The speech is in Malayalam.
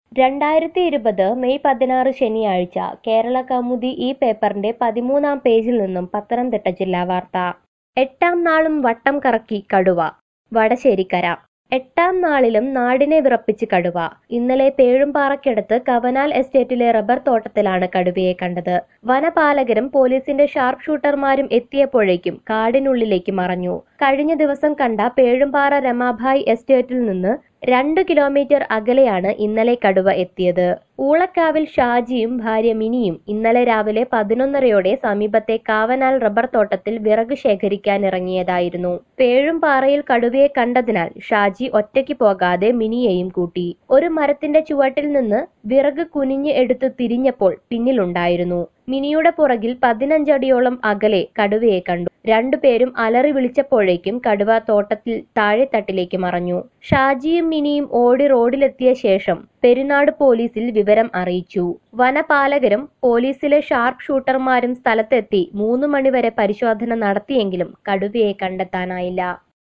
രണ്ടായിരത്തി ഇരുപത് മെയ് പതിനാറ് ശനിയാഴ്ച കേരള കൗമുദി ഈ പേപ്പറിന്റെ പതിമൂന്നാം പേജിൽ നിന്നും പത്തനംതിട്ട ജില്ലാ വാർത്ത എട്ടാം നാളും വട്ടം കറക്കി കടുവ വടശ്ശേരിക്കര എട്ടാം നാളിലും നാടിനെ വിറപ്പിച്ച് കടുവ ഇന്നലെ പേഴുംപാറയ്ക്കടുത്ത് കവനാൽ എസ്റ്റേറ്റിലെ റബ്ബർ തോട്ടത്തിലാണ് കടുവയെ കണ്ടത് വനപാലകരും പോലീസിന്റെ ഷാർപ്പ് ഷൂട്ടർമാരും എത്തിയപ്പോഴേക്കും കാടിനുള്ളിലേക്ക് മറഞ്ഞു കഴിഞ്ഞ ദിവസം കണ്ട പേഴുംപാറ രമാഭായ് എസ്റ്റേറ്റിൽ നിന്ന് രണ്ട് കിലോമീറ്റർ അകലെയാണ് ഇന്നലെ കടുവ എത്തിയത് ഊളക്കാവിൽ ഷാജിയും ഭാര്യ മിനിയും ഇന്നലെ രാവിലെ പതിനൊന്നരയോടെ സമീപത്തെ കാവനാൽ റബ്ബർ തോട്ടത്തിൽ വിറക് ശേഖരിക്കാൻ ഇറങ്ങിയതായിരുന്നു പേഴുംപാറയിൽ കടുവയെ കണ്ടതിനാൽ ഷാജി ഒറ്റയ്ക്ക് പോകാതെ മിനിയെയും കൂട്ടി ഒരു മരത്തിന്റെ ചുവട്ടിൽ നിന്ന് വിറക് കുനിഞ്ഞ് എടുത്ത് തിരിഞ്ഞപ്പോൾ പിന്നിലുണ്ടായിരുന്നു മിനിയുടെ പുറകിൽ പതിനഞ്ചടിയോളം അകലെ കടുവയെ കണ്ടു രണ്ടുപേരും അലറി വിളിച്ചപ്പോഴേക്കും കടുവ തോട്ടത്തിൽ താഴെത്തട്ടിലേക്ക് മറഞ്ഞു ഷാജിയും മിനിയും ഓടി റോഡിലെത്തിയ ശേഷം പെരുന്നാട് പോലീസിൽ വിവരം അറിയിച്ചു വനപാലകരും പോലീസിലെ ഷാർപ്പ് ഷൂട്ടർമാരും സ്ഥലത്തെത്തി മൂന്ന് മണിവരെ പരിശോധന നടത്തിയെങ്കിലും കടുവയെ കണ്ടെത്താനായില്ല